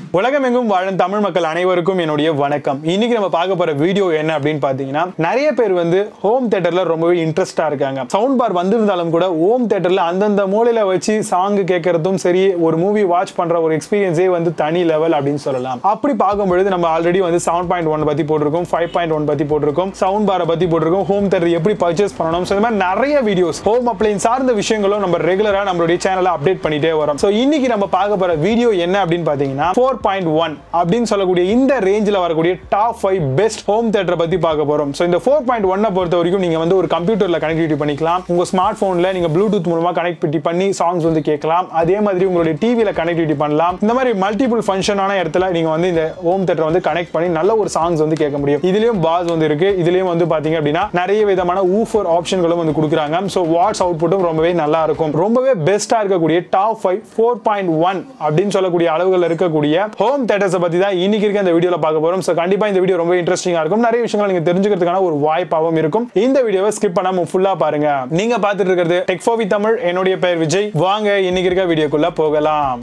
உலகமெங்கும் வாழும் தமிழ் மக்கள் அனைவருக்கும் என்னுடைய வணக்கம் இன்னைக்கு நம்ம பார்க்க போற வீடியோ என்ன அப்படின்னு பாத்தீங்கன்னா நிறைய பேர் வந்து ஹோம் தியேட்டர்ல ரொம்பவே இன்ட்ரெஸ்டா இருக்காங்க சவுண்ட் பார் வந்திருந்தாலும் கூட ஹோம் தியேட்டர்ல அந்தந்த மூலையில வச்சு சாங் கேட்கறதும் சரி ஒரு மூவி வாட்ச் பண்ற ஒரு எக்ஸ்பீரியன்ஸே வந்து தனி லெவல் அப்படின்னு சொல்லலாம் அப்படி பார்க்கும் பொழுது நம்ம ஆல்ரெடி வந்து செவன் பாயிண்ட் ஒன் பத்தி போட்டிருக்கோம் ஃபைவ் பாயிண்ட் ஒன் பத்தி போட்டிருக்கோம் சவுண்ட் பாரை பத்தி போட்டிருக்கோம் ஹோம் தியேட்டர் எப்படி பர்ச்சேஸ் பண்ணணும் ஸோ இந்த மாதிரி நிறைய வீடியோஸ் ஹோம் அப்ளைன் சார்ந்த விஷயங்களும் நம்ம ரெகுலரா நம்மளுடைய சேனலை அப்டேட் பண்ணிட்டே வரோம் ஸோ இன்னைக்கு நம்ம பார்க்க போற வீடியோ என்ன அப்படின்னு பாத்தீங்கன்னா ஃபோர் பாயிண்ட் ஒன் அப்படின்னு சொல்லக்கூடிய இந்த ரேஞ்சில் வரக்கூடிய டாப் ஃபைவ் பெஸ்ட் ஹோம் தியேட்டரை பத்தி பார்க்க போறோம் ஸோ இந்த ஃபோர் பாயிண்ட் ஒன்னை பொறுத்த வரைக்கும் நீங்க வந்து ஒரு கம்ப்யூட்டர்ல கனெக்டிவிட்டி பண்ணிக்கலாம் உங்க ஸ்மார்ட் போன்ல நீங்க ப்ளூடூத் மூலமா கனெக்டிவிட்டி பண்ணி சாங்ஸ் வந்து கேட்கலாம் அதே மாதிரி உங்களுடைய டிவியில கனெக்டிவிட்டி பண்ணலாம் இந்த மாதிரி மல்டிபிள் ஃபங்க்ஷனான இடத்துல நீங்க வந்து இந்த ஹோம் தியேட்டர் வந்து கனெக்ட் பண்ணி நல்ல ஒரு சாங்ஸ் வந்து கேட்க முடியும் இதுலயும் பாஸ் வந்து இருக்கு இதுலயும் வந்து பாத்தீங்க அப்படின்னா நிறைய விதமான ஊஃபர் ஆப்ஷன்களும் வந்து கொடுக்குறாங்க ஸோ வாட்ஸ் அவுட்புட்டும் ரொம்பவே நல்லா இருக்கும் ரொம்பவே பெஸ்டா இருக்கக்கூடிய top five four point one அப்படின்னு சொல்லக்கூடிய அளவுகள் இருக்கக்கூடிய ஹோம் தேட்டர்ஸை பத்தி தான் இன்னைக்கு இருக்க இந்த வீடியோல பார்க்க போறோம் ஸோ கண்டிப்பா இந்த வீடியோ ரொம்ப இன்ட்ரெஸ்டிங்கா இருக்கும் நிறைய விஷயங்கள் நீங்க தெரிஞ்சுக்கிறதுக்கான ஒரு வாய்ப்பாகவும் இருக்கும் இந்த வீடியோவை ஸ்கிப் பண்ணாம ஃபுல்லா பாருங்க நீங்க பார்த்துட்டு இருக்கிறது டெக்ஃபோவி தமிழ் என்னுடைய பெயர் விஜய் வாங்க இன்னைக்கு இருக்க வீடியோக்குள்ள போகலாம்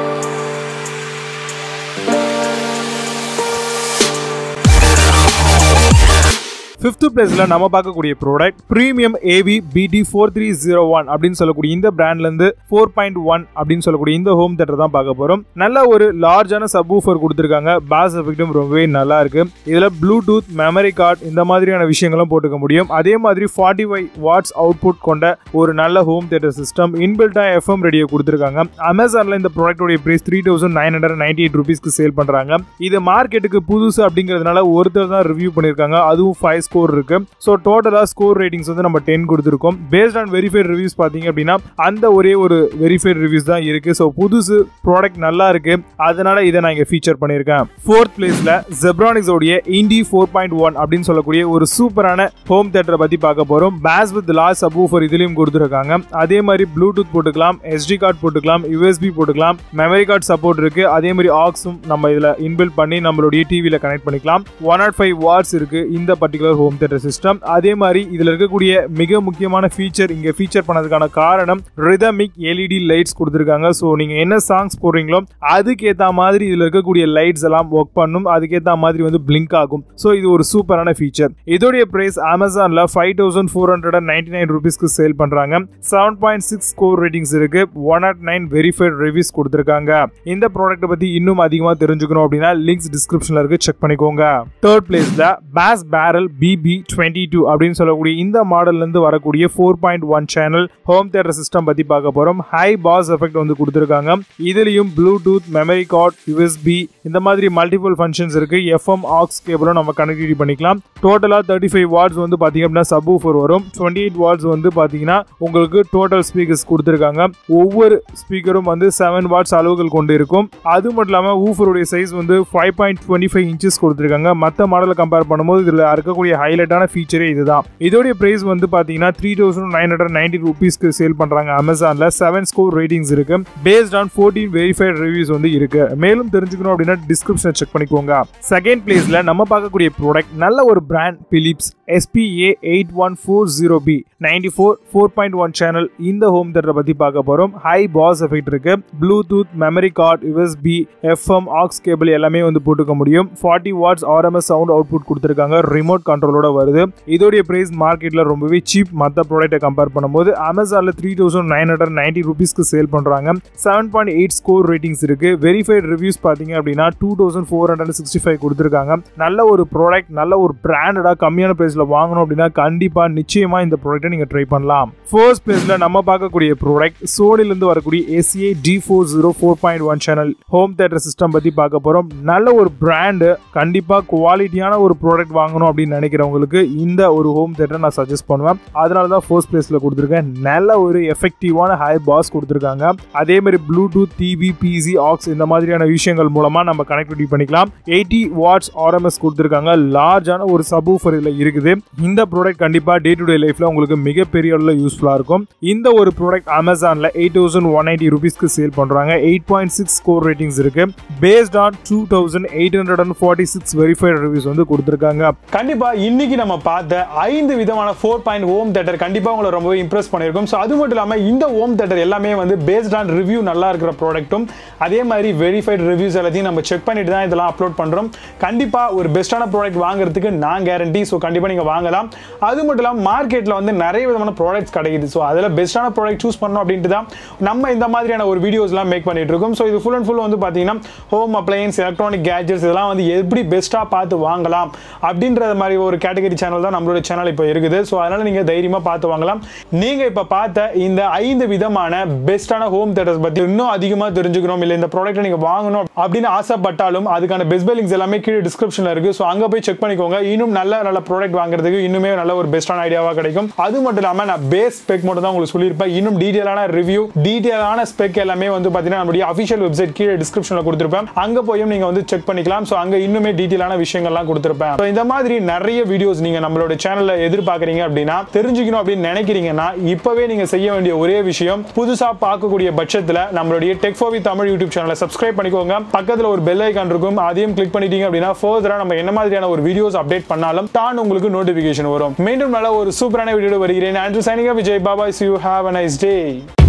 ஃபிஃப்த் பிளேஸ்ல நம்ம பார்க்கக்கூடிய product premium A V P D four three zero one அப்படின்னு சொல்லக்கூடிய இந்த பிராண்ட்ல இருந்து ஃபோர் பாயிண்ட் ஒன் அப்படின்னு சொல்லக்கூடிய இந்த ஹோம் தேட்டர் தான் பார்க்க போறோம் நல்ல ஒரு லார்ஜான சப் ஊஃபர் கொடுத்துருக்காங்க பாஸ் எஃபெக்டும் ரொம்பவே நல்லா இருக்கு இதுல ப்ளூடூத் மெமரி கார்டு இந்த மாதிரியான விஷயங்களும் போட்டுக்க முடியும் அதே மாதிரி ஃபார்ட்டி ஃபைவ் வாட்ஸ் அவுட்புட் கொண்ட ஒரு நல்ல ஹோம் தேட்டர் சிஸ்டம் இன்பில்டா எஃப்எம் ரேடியோ கொடுத்துருக்காங்க அமேசான்ல இந்த ப்ராடக்டோட price three thousand nine hundred ninety eight ருபீஸ்க்கு சேல் பண்றாங்க இது மார்க்கெட்டுக்கு புதுசு அப்படிங்கிறதுனால ஒருத்தர் தான் ரிவ்யூ பண்ணிருக்காங்க அதுவும் ஃபைவ் ஸ்கோர் இருக்கு ஸோ டோட்டலாக ஸ்கோர் ரேட்டிங்ஸ் வந்து நம்ம டென் கொடுத்துருக்கோம் பேஸ்ட் ஆன் வெரிஃபைட் ரிவ்யூஸ் பார்த்தீங்க அப்படின்னா அந்த ஒரே ஒரு வெரிஃபைட் ரிவ்யூஸ் தான் இருக்கு ஸோ புதுசு ப்ராடக்ட் நல்லா இருக்கு அதனால இதை நான் இங்கே ஃபீச்சர் பண்ணியிருக்கேன் ஃபோர்த் பிளேஸ்ல ஜெப்ரானிக்ஸ் உடைய இண்டி ஃபோர் பாயிண்ட் ஒன் அப்படின்னு சொல்லக்கூடிய ஒரு சூப்பரான ஹோம் தேட்டரை பத்தி பார்க்க போறோம் பேஸ் வித் லாஸ் சப்வூஃபர் இதுலயும் கொடுத்துருக்காங்க அதே மாதிரி ப்ளூடூத் போட்டுக்கலாம் எஸ்டி கார்டு போட்டுக்கலாம் யூஎஸ்பி போட்டுக்கலாம் மெமரி கார்டு சப்போர்ட் இருக்கு அதே மாதிரி ஆக்ஸும் நம்ம இதுல இன்பில்ட் பண்ணி நம்மளுடைய டிவியில கனெக்ட் பண்ணிக்கலாம் ஒன் நாட் ஃபைவ் வாட்ஸ் இருக்கு இந்த பர்டிகுலர் ஹோம் தேட்டர் சிஸ்டம் அதே மாதிரி இதுல இருக்கக்கூடிய மிக முக்கியமான ஃபீச்சர் இங்க ஃபீச்சர் பண்ணதுக்கான காரணம் ரிதமிக் எல்இடி லைட்ஸ் கொடுத்துருக்காங்க ஸோ நீங்க என்ன சாங்ஸ் போடுறீங்களோ அதுக்கேற்ற மாதிரி இதுல இருக்கக்கூடிய லைட்ஸ் எல்லாம் ஒர்க் பண்ணும் அதுக்கேற்ற மாதிரி வந்து பிளிங்க் ஆகும் ஸோ இது ஒரு சூப்பரான ஃபீச்சர் இதோடைய பிரைஸ் அமேசான்ல five thousand four hundred and ninety nine ருபீஸ்க்கு சேல் பண்றாங்க seven point six score ratings இருக்கு one nought nine verified reviews கொடுத்துருக்காங்க இந்த ப்ராடக்ட்டை பத்தி இன்னும் அதிகமாக தெரிஞ்சுக்கணும் அப்படின்னா லிங்க்ஸ் டிஸ்கிரிப்ஷன்ல இருக்கு செக் பண்ணிக்கோங்க தேர்ட் பிளேஸ்ல bass barrel B B twenty two அப்படின்னு சொல்லக்கூடிய இந்த மாடல்ல இருந்து வரக்கூடிய four point one channel home theatre system பத்தி பார்க்க போறோம் ஹை பாஸ் எஃபெக்ட் வந்து கொடுத்துருக்காங்க இதுலயும் ப்ளூடூத் மெமரி கார்டு யூஎஸ்பி இந்த மாதிரி மல்டிபிள் ஃபங்க்ஷன்ஸ் இருக்கு எஃப்எம் ஆக்ஸ் கேபிளும் நம்ம கனெக்டிவிட்டி பண்ணிக்கலாம் டோட்டலா தேர்ட்டி ஃபைவ் வாட்ஸ் வந்து பாத்தீங்க அப்படின்னா சப் ஊஃபர் வரும் டுவெண்ட்டி எயிட் வாட்ஸ் வந்து பாத்தீங்கன்னா உங்களுக்கு டோட்டல் ஸ்பீக்கர்ஸ் கொடுத்துருக்காங்க ஒவ்வொரு ஸ்பீக்கரும் வந்து செவன் வாட்ஸ் அளவுகள் கொண்டு இருக்கும் அது மட்டும் இல்லாமல் ஊஃபருடைய சைஸ் வந்து five point twenty five inches கொடுத்துருக்காங்க மற்ற மாடலை கம்பேர் பண்ணும்போது இதில் இருக்கக்கூடிய ஹைலைட்டான ஃபீச்சரே இதுதான் இதோடைய பிரைஸ் வந்து பார்த்தீங்கன்னா three thousand nine hundred ninety ருபீஸ்க்கு சேல் பண்ணுறாங்க அமேசானில் செவன் ஸ்கோர் ரேட்டிங்ஸ் இருக்கு based on fourteen verified reviews வந்து இருக்கு மேலும் தெரிஞ்சுக்கணும் அப்படின்னா டிஸ்கிரிப்ஷன் செக் பண்ணிக்கோங்க செகண்ட் பிளேஸ்ல நம்ம பார்க்கக்கூடிய ப்ராடக்ட் நல்ல ஒரு brand Philips SPA eight one four zero B ninety four four point one channel இந்த ஹோம் தேட்டரை பத்தி பார்க்க போறோம் ஹை பாஸ் எஃபெக்ட் இருக்கு Bluetooth memory card USB FM aux cable எல்லாமே வந்து போட்டுக்க முடியும் forty watts RMS sound output கொடுத்துருக்காங்க ரிமோட் கண்ட்ரோலோட வருது இதோடைய பிரைஸ் மார்க்கெட்ல ரொம்பவே சீப் மற்ற ப்ராடக்ட்டை கம்பேர் பண்ணும்போது அமேசான்ல three thousand nine hundred ninety ருபீஸ்க்கு சேல் பண்றாங்க seven point eight score ratings இருக்கு வெரிஃபைட் ரிவ்யூஸ் பாத்தீங்க அப்படின்னா two thousand four hundred sixty five கொடுத்துருக்காங்க நல்ல ஒரு ப்ராடக்ட் நல்ல ஒரு பிராண்டடா கம்மியான பிரைஸ்ல வாங்கணும் அப்படின்னா கண்டிப்பா நிச்சயமா இந்த ப்ராடக்ட்டை நீங்க ட்ரை பண்ணலாம் ஃபர்ஸ்ட் பிளேஸ்ல நம்ம பார்க்கக்கூடிய ப்ராடக்ட் சோனில இருந்து வரக்கூடிய ACA D four zero four point one channel home theatre system பத்தி பார்க்க போறோம் நல்ல ஒரு பிராண்டு கண்டிப்பா குவாலிட்டியான ஒரு ப்ராடக்ட் வாங்கணும் அப்படின்னு நினைக்கிறவங்களுக்கு இந்த ஒரு ஹோம் தேட்டர் நான் சஜஸ்ட் பண்ணுவேன் அதனால தான் ஃபர்ஸ்ட் பிளேஸ்ல கொடுத்துருக்கேன் நல்ல ஒரு எஃபெக்டிவான ஹை பாஸ் கொடுத்துருக்காங்க அதே மாதிரி ப்ளூடூத் டிவி பிசி ஆக்ஸ் இந்த மாதிரியான விஷயங்கள் மூலமா நம்ம கனெக்டிவிட்டி பண்ணிக்கலாம் எயிட்டி வாட்ஸ் ஆர்எம்எஸ் கொடுத்துருக்காங்க லார்ஜான ஒரு சபூஃபர் இதில் இருக்குது இந்த ப்ராடக்ட் கண்டிப்பா டே டு டே லைஃப்ல உங்களுக்கு மிகப்பெரிய அளவில் யூஸ்ஃபுல்லா இருக்கும் இந்த ஒரு ப்ராடக்ட் அமேசான்ல எயிட் தௌசண்ட் ஒன் எயிட்டி ருபீஸ்க்கு சேல் பண்றாங்க eight point six score ratings இருக்கு based on two thousand eight hundred and forty six verified reviews வந்து கொடுத்துருக்காங்க கண்டிப்பா இன்னைக்கு நம்ம பார்த்த ஐந்து விதமான ஃபோர் பாயிண்ட் ஹோம் தேட்டர் கண்டிப்பாக உங்களை ரொம்பவே இம்ப்ரெஸ் பண்ணியிருக்கும் ஸோ அது மட்டும் இல்லாமல் இந்த ஹோம் தேட்டர் எல்லாமே வந்து பேஸ்ட் ஆன் ரிவ்யூ நல்லா இருக்கிற ப்ராடக்ட்டும் அதே மாதிரி வெரிஃபைட் ரிவ்யூஸ் எல்லாத்தையும் நம்ம செக் பண்ணிட்டு தான் இதெல்லாம் அப்லோட் பண்ணுறோம் கண்டிப்பாக ஒரு பெஸ்ட்டான ப்ராடக்ட் வாங்குறதுக்கு நான் கேரண்டி ஸோ கண்டிப்பாக நீங்கள் வாங்கலாம் அது மட்டும் இல்லாமல் மார்க்கெட்டில் வந்து நிறைய விதமான ப்ராடக்ட்ஸ் கிடைக்குது ஸோ அதில் பெஸ்ட்டான ப்ராடக்ட் சூஸ் பண்ணணும் அப்படின்ட்டு தான் நம்ம இந்த மாதிரியான ஒரு வீடியோஸ்லாம் மேக் பண்ணிட்டு இருக்கோம் ஸோ இது ஃபுல் அண்ட் ஃபுல் வந்து பார்த்தீங்கன்னா ஹோம் அப்ளையன்ஸ் எலக்ட்ரானிக் கேஜெட்ஸ் இதெல்லாம் வந்து எப்படி பெஸ்ட்டாக பார்த்து வாங்கலாம் அப்படின்றது மாதிரி ஒரு கேட்டகரி சேனல் தான் நம்மளோட சேனல் இப்போ இருக்குது ஸோ அதனால் நீங்கள் தைரியமாக பார்த்து வாங்கலாம் நீங்கள் இப்போ பார்த்த இந்த ஐந்து விதமான பெஸ்ட்டான ஹோம் தேட்டர்ஸ் பற்றி இன்னும் அதிகமாக தெரிஞ்சுக்கணும் இல்லை இந்த ப்ராடக்ட்டை நீங்கள் வாங்கணும் அப்படின்னு ஆசைப்பட்டாலும் அதுக்கான பெஸ்ட் லிங்க்ஸ் எல்லாமே கீழே டிஸ்கிரிப்ஷனில் இருக்குது ஸோ அங்கே போய் செக் பண்ணிக்கோங்க இன்னும் நல்ல நல்ல ப்ராடக்ட் வாங்குறதுக்கு இன்னுமே நல்ல ஒரு பெஸ்ட்டான ஐடியாவாக கிடைக்கும் அது மட்டும் இல்லாமல் நான் பேஸ் ஸ்பெக் மட்டும் தான் உங்களுக்கு சொல்லியிருப்பேன் இன்னும் டீட்டெயிலான ரிவ்யூ டீட்டெயிலான ஸ்பெக் எல்லாமே வந்து பார்த்தீங்கன்னா நம்மளுடைய அஃபிஷியல் வெப்சைட் கீழே டிஸ்கிரிப்ஷனில் கொடுத்துருப்பேன் அங்கே போயும் நீங்கள் வந்து செக் பண்ணிக்கலாம் ஸோ அங்கே இன்னுமே டீட்டெயிலான விஷயங்கள்லாம் கொடுத்துருப்பேன் ஸோ இந்த மாதிரி நிறைய வீடியோஸ் நீங்கள் நம்மளோட சேனலில் எதிர்பார்க்குறீங்க அப்படின்னா தெரிஞ்சுக்கணும் அப்படின்னு நினைக்கிறீங்கன்னா இப்போவே நீங்கள் செய்ய வேண்டிய ஒரே விஷயம் புதுசாக பார்க்கக்கூடிய பட்சத்தில் நம்மளுடைய டெக் ஃபோவி தமிழ் யூடியூப் சேனலை சப்ஸ்கிரைப் பண்ணிக்கோங்க பக்கத்தில் ஒரு பெல் ஐக்கான் இருக்கும் அதையும் கிளிக் பண்ணிட்டீங்க அப்படின்னா ஃபர்தராக நம்ம என்ன மாதிரியான ஒரு வீடியோஸ் அப்டேட் பண்ணாலும் தான் உங்களுக்கு நோட்டிஃபிகேஷன் வரும் மீண்டும் நல்ல ஒரு சூப்பரான வீடியோ வருகிறேன் ஆண்ட்ரூ சைனிகா விஜய் பாபாய் see you have a nice day